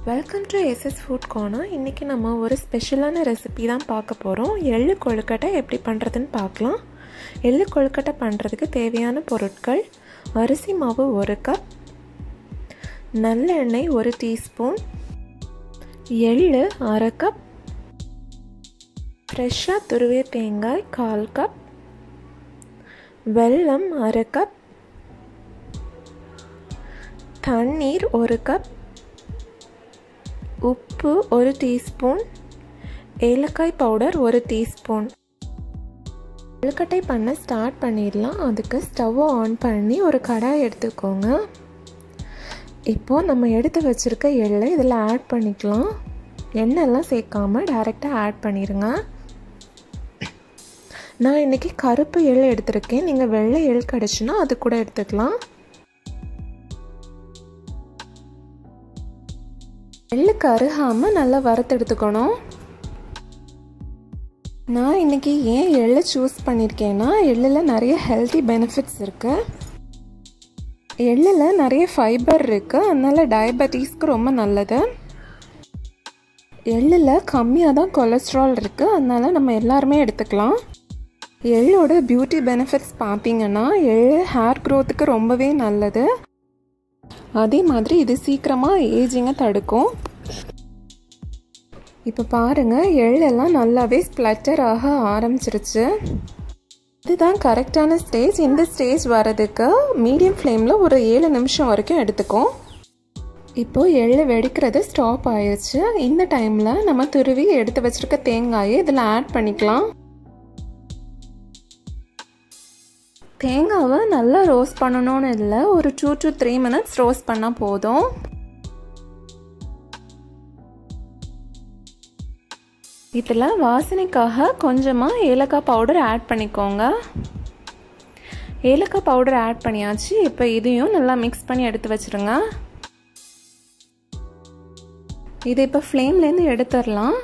welcome to SS food corner இன்றைக்கி நம்ம ஒரு ஸ்பெஷலான ரெசிபி தான் பார்க்க போகிறோம் எள்ளு கொழுக்கட்டை எப்படி பண்ணுறதுன்னு பார்க்கலாம் எள்ளு கொழுக்கட்டை பண்ணுறதுக்கு தேவையான பொருட்கள் அரிசி மாவு ஒரு கப் நல்லெண்ணெய் ஒரு டீஸ்பூன் எள்ளு அரை கப் ஃப்ரெஷ்ஷாக துருவிய தேங்காய் கால் கப் வெல்லம் அரை கப் தண்ணீர் ஒரு கப் உப்பு ஒரு டீஸ்பூன் ஏலக்காய் பவுடர் ஒரு டீஸ்பூன் கொழுக்கட்டை பண்ண ஸ்டார்ட் பண்ணிடலாம் அதுக்கு ஸ்டவ்வை ஆன் பண்ணி ஒரு கடாய் எடுத்துக்கோங்க இப்போது நம்ம எடுத்து வச்சுருக்க எள்ளை இதில் ஆட் பண்ணிக்கலாம் எண்ணெய்லாம் சேர்க்காம டைரெக்டாக ஆட் பண்ணிடுங்க நான் இன்றைக்கி கருப்பு எள் எடுத்திருக்கேன் நீங்கள் வெள்ளை எள் கிடச்சுன்னா அது கூட எடுத்துக்கலாம் எள்ளுக்கு அருகாமல் நல்லா வறுத்தெடுத்துக்கணும் நான் இன்றைக்கி ஏன் எள்ளை சூஸ் பண்ணியிருக்கேன்னா எள்ளில் நிறைய ஹெல்த்தி பெனிஃபிட்ஸ் இருக்குது எள்ளில் நிறைய ஃபைபர் இருக்குது அதனால் டயபெட்டிஸ்க்கு ரொம்ப நல்லது எள்ளில் கம்மியாக தான் கொலஸ்ட்ரால் இருக்குது அதனால் நம்ம எல்லாருமே எடுத்துக்கலாம் எள்ளோட பியூட்டி பெனிஃபிட்ஸ் பார்த்தீங்கன்னா எள் ஹேர் க்ரோத்துக்கு ரொம்பவே நல்லது அதே மாதிரி இது சீக்கிரமாக ஏஜிங்கை தடுக்கும் இப்போ பாருங்கள் எள்ளெல்லாம் நல்லாவே ஸ்ப்ளட்டர் ஆக ஆரம்பிச்சிருச்சு இதுதான் கரெக்டான ஸ்டேஜ் இந்த ஸ்டேஜ் வரதுக்கு மீடியம் ஃப்ளேமில் ஒரு ஏழு நிமிஷம் வரைக்கும் எடுத்துக்கும் இப்போது எள்ளு வெடிக்கிறது ஸ்டாப் ஆயிடுச்சு இந்த டைமில் நம்ம துருவி எடுத்து வச்சுருக்க தேங்காயை இதில் ஆட் பண்ணிக்கலாம் தேங்காவை நல்லா ரோஸ்ட் பண்ணணும்னு இல்லை ஒரு two to three minutes roast பண்ணால் போதும் இதில் வாசனைக்காக கொஞ்சமாக ஏலக்காய் பவுடர் ஆட் பண்ணிக்கோங்க ஏலக்காய் பவுடர் ஆட் பண்ணியாச்சு இப்போ இதையும் நல்லா மிக்ஸ் பண்ணி எடுத்து வச்சுருங்க இது இப்போ ஃப்ளேம்லேருந்து எடுத்துடலாம்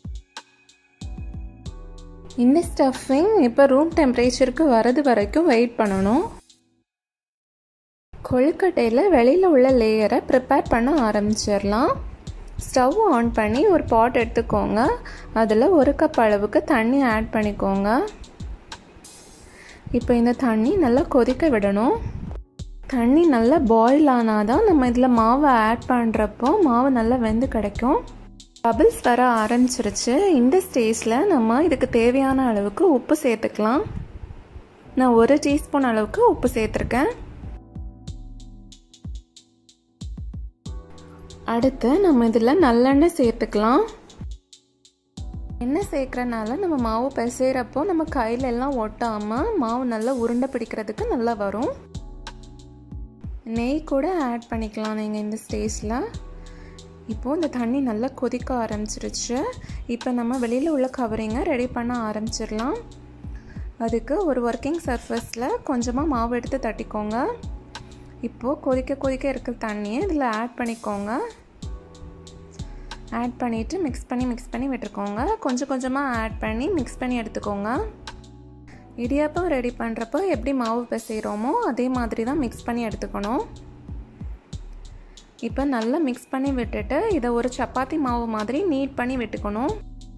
இந்த ஸ்டஃபிங் இப்போ ரூம் டெம்பரேச்சருக்கு வரது வரைக்கும் வெயிட் பண்ணணும் கொழுக்கட்டையில் வெளியில் உள்ள லேயரை ப்ரிப்பேர் பண்ண ஆரம்பிச்சிடலாம் ஸ்டவ் ஆன் பண்ணி ஒரு பாட் எடுத்துக்கோங்க அதில் ஒரு கப் அளவுக்கு தண்ணி ஆட் பண்ணிக்கோங்க இப்போ இந்த தண்ணி நல்லா கொதிக்க விடணும் தண்ணி நல்லா பாயில் ஆனால் தான் நம்ம இதில் மாவை ஆட் பண்ணுறப்போ மாவு நல்லா வெந்து கிடைக்கும் பபிள்ஸ் வர ஆரம்பிச்சிருச்சு இந்த ஸ்டேஜில் நம்ம இதுக்கு தேவையான அளவுக்கு உப்பு சேர்த்துக்கலாம் நான் ஒரு டீஸ்பூன் அளவுக்கு உப்பு சேர்த்துருக்கேன் அடுத்து நம்ம இதில் நல்லெண்ணெய் சேர்த்துக்கலாம் எண்ணெய் சேர்க்குறனால நம்ம மாவு பிசைகிறப்போ நம்ம கையில எல்லாம் ஒட்டாமல் மாவு நல்லா உருண்டை பிடிக்கிறதுக்கு நல்லா வரும் நெய் கூட ஆட் பண்ணிக்கலாம் நீங்கள் இந்த ஸ்டேஜில் இப்போது இந்த தண்ணி நல்லா கொதிக்க ஆரம்பிச்சிருச்சு இப்போ நம்ம வெளியில் உள்ள கவரிங்கை ரெடி பண்ண ஆரம்பிச்சிடலாம் அதுக்கு ஒரு ஒர்க்கிங் சர்ஃபஸில் கொஞ்சமாக மாவு எடுத்து தட்டிக்கோங்க இப்போது கொதிக்க கொதிக்க இருக்கிற தண்ணியை இதில் ஆட் பண்ணிக்கோங்க ஆட் பண்ணிவிட்டு மிக்ஸ் பண்ணி மிக்ஸ் பண்ணி விட்டுருக்கோங்க கொஞ்சம் கொஞ்சமாக ஆட் பண்ணி மிக்ஸ் பண்ணி எடுத்துக்கோங்க இடியாப்பம் ரெடி பண்ணுறப்போ எப்படி மாவு பிசைகிறோமோ அதே மாதிரி தான் மிக்ஸ் பண்ணி எடுத்துக்கணும் இப்போ நல்லா மிக்ஸ் பண்ணி விட்டுட்டு இதை ஒரு சப்பாத்தி மாவு மாதிரி நீட் பண்ணி விட்டுக்கணும்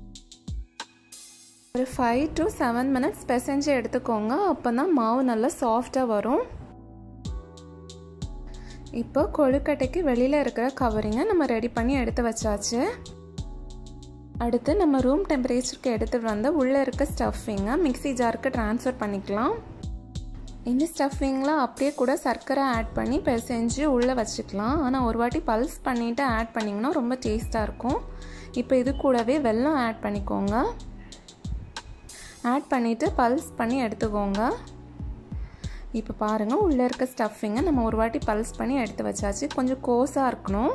ஒரு ஃபைவ் டு செவன் மினிட்ஸ் பிசைஞ்சு எடுத்துக்கோங்க அப்போ தான் மாவு நல்லா சாஃப்டாக வரும் இப்போ கொழுக்கட்டைக்கு வெளியில் இருக்கிற கவரிங்கை நம்ம ரெடி பண்ணி எடுத்து வச்சாச்சு அடுத்து நம்ம ரூம் டெம்பரேச்சருக்கு எடுத்துகிட்டு வந்து உள்ளே இருக்க ஸ்டஃபிங்கை மிக்சி ஜாருக்கு ட்ரான்ஸ்ஃபர் பண்ணிக்கலாம் இந்த ஸ்டஃபிங்கில் அப்படியே கூட சர்க்கரை ஆட் பண்ணி பிசைஞ்சு உள்ளே வச்சுக்கலாம் ஆனால் ஒரு வாட்டி பல்ஸ் பண்ணிவிட்டு ஆட் பண்ணிங்கன்னா ரொம்ப டேஸ்ட்டாக இருக்கும் இப்போ இது கூடவே வெல்லம் ஆட் பண்ணிக்கோங்க ஆட் பண்ணிவிட்டு பல்ஸ் பண்ணி எடுத்துக்கோங்க இப்போ பாருங்கள் உள்ளே இருக்க ஸ்டஃபிங்கை நம்ம ஒரு வாட்டி பல்ஸ் பண்ணி எடுத்து வச்சாச்சு கொஞ்சம் கோஸாக இருக்கணும்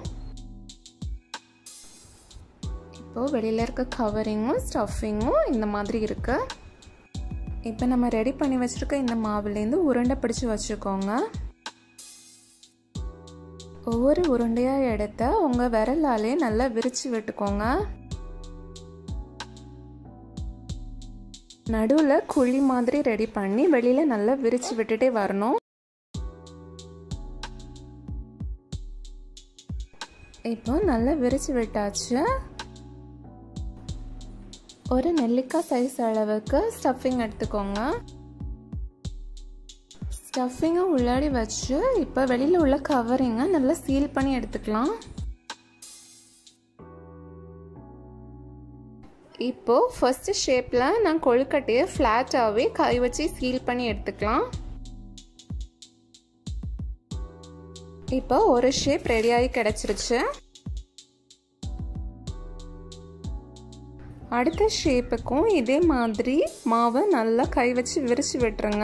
இப்போது வெளியில் இருக்க கவரிங்கும் ஸ்டஃபிங்கும் இந்த மாதிரி இருக்குது இப்போ நம்ம ரெடி பண்ணி வச்சுருக்க இந்த மாவுலேருந்து உருண்டை பிடிச்சி வச்சுக்கோங்க ஒவ்வொரு உருண்டையாக எடுத்த உங்கள் விரலாலே நல்லா விரித்து விட்டுக்கோங்க நடுவில் குழி மாதிரி ரெடி பண்ணி வெளியில் நல்லா விரித்து விட்டுட்டே வரணும் இப்போ நல்லா விரிச்சு விட்டாச்சு ஒரு நெல்லிக்காய் சைஸ் அளவுக்கு ஸ்டஃபிங் எடுத்துக்கோங்க ஸ்டஃபிங்கை உள்ளாடி வச்சு இப்போ வெளியில் உள்ள கவரிங்கை நல்லா சீல் பண்ணி எடுத்துக்கலாம் இப்போது ஃபஸ்ட்டு ஷேப்பில் நான் கொழுக்கட்டையை ஃப்ளாட்டாகவே கை வச்சு சீல் பண்ணி எடுத்துக்கலாம் இப்போ ஒரு ஷேப் ரெடியாகி கிடச்சிருச்சு அடுத்த ஷேப்புக்கும் இதே மாதிரி மாவை நல்லா கை வச்சு விரிச்சு விட்டுருங்க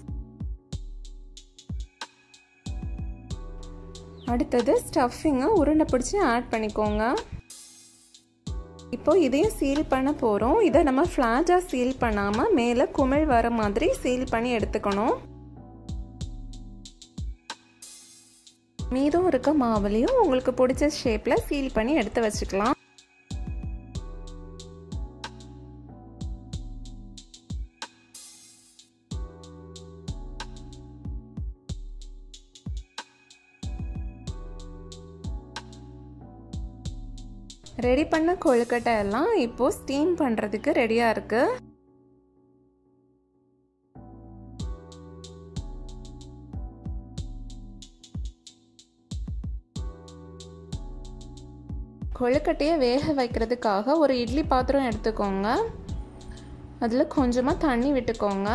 அடுத்தது ஸ்டஃபிங்கை உருண்டை பிடிச்சி ஆட் பண்ணிக்கோங்க இப்போ இதையும் சீல் பண்ண போகிறோம் இதை நம்ம ஃப்ளாட்டாக சீல் பண்ணாமல் மேலே குமிழ் வர மாதிரி சீல் பண்ணி எடுத்துக்கணும் மீதம் இருக்க மாவுலையும் உங்களுக்கு பிடிச்ச ஷேப்பில் சீல் பண்ணி எடுத்து வச்சுக்கலாம் ரெடி பண்ண கொழுக்கட்டை எல்லாம் இப்போது ஸ்டீம் பண்ணுறதுக்கு ரெடியாக இருக்குது கொழுக்கட்டையை வேக வைக்கிறதுக்காக ஒரு இட்லி பாத்திரம் எடுத்துக்கோங்க அதில் கொஞ்சமாக தண்ணி விட்டுக்கோங்க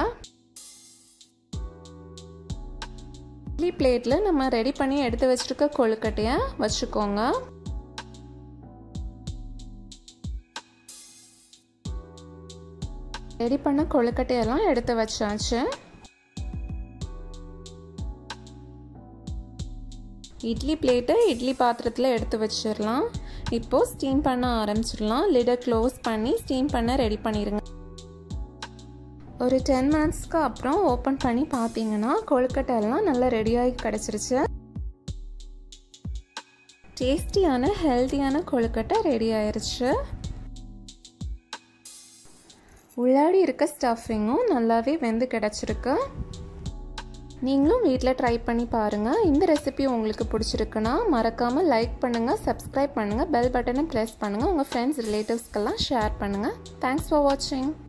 இட்லி பிளேட்டில் நம்ம ரெடி பண்ணி எடுத்து வச்சுருக்க கொழுக்கட்டையை வச்சுக்கோங்க ரெடி பண்ண கொழுக்கட்டையெல்லாம் எடுத்து வச்சாச்சு இட்லி பிளேட்டை இட்லி பாத்திரத்தில் எடுத்து வச்சிடலாம் இப்போது ஸ்டீம் பண்ண ஆரம்பிச்சிடலாம் லிடை க்ளோஸ் பண்ணி ஸ்டீம் பண்ண ரெடி பண்ணிடுங்க ஒரு டென் மினிட்ஸ்க்கு அப்புறம் ஓப்பன் பண்ணி பார்த்தீங்கன்னா கொழுக்கட்டை எல்லாம் நல்லா ரெடியாகி கிடச்சிருச்சு டேஸ்டியான ஹெல்த்தியான கொழுக்கட்டை ரெடி ஆயிருச்சு உள்ளாடி இருக்க ஸ்டஃபிங்கும் நல்லாவே வெந்து கிடச்சிருக்கு நீங்களும் வீட்டில் ட்ரை பண்ணி பாருங்கள் இந்த ரெசிபி உங்களுக்கு பிடிச்சிருக்குன்னா மறக்காமல் லைக் பண்ணுங்கள் சப்ஸ்கிரைப் பண்ணுங்கள் பெல் பட்டனை ப்ரெஸ் பண்ணுங்கள் உங்கள் ஃப்ரெண்ட்ஸ் ரிலேட்டிவ்ஸ்க்கெல்லாம் ஷேர் பண்ணுங்கள் தேங்க்ஸ் ஃபார் வாட்சிங்